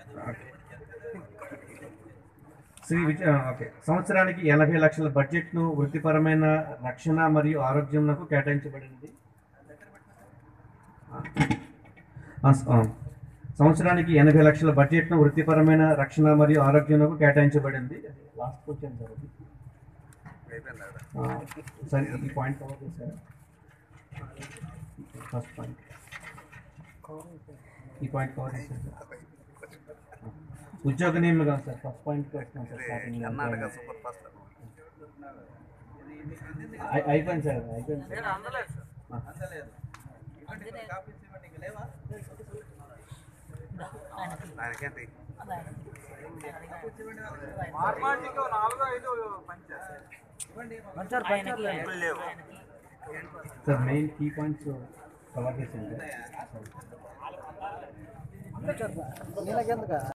శ్రీ విజయ okay సంవత్సరానికి ఎనభై లక్షల బడ్జెట్ను వృత్తిపరమైన రక్షణ మరియు ఆరోగ్యంకు కేటాయించబడింది ఆ, స- ఆ. సంవత్సరానికి ఎనభై లక్షల బడ్జెట్ను వృత్తిపరమైన రక్షణ మరియు ఆరోగ్యంకు కేటాయించబడింది లాస్ట్ క్వశ్చన్ సార్ అది. ఆ, సార్ ఈ పాయింట్ కవర్ చేశారా ఫస్ట్ పాయింట్ ఈ పాయింట్ కవర్ చేశారు ఉద్యోగ నియమం సార్ ఫస్ట్ పాయింట్ వస్తున్నాం sir starting Karnataka super fast అయి- అయిపోయింది సార్ అయిపోయింది సార్ ఆ. ఆయనకేంటి లేవు sir main key points cover చేసింది సార్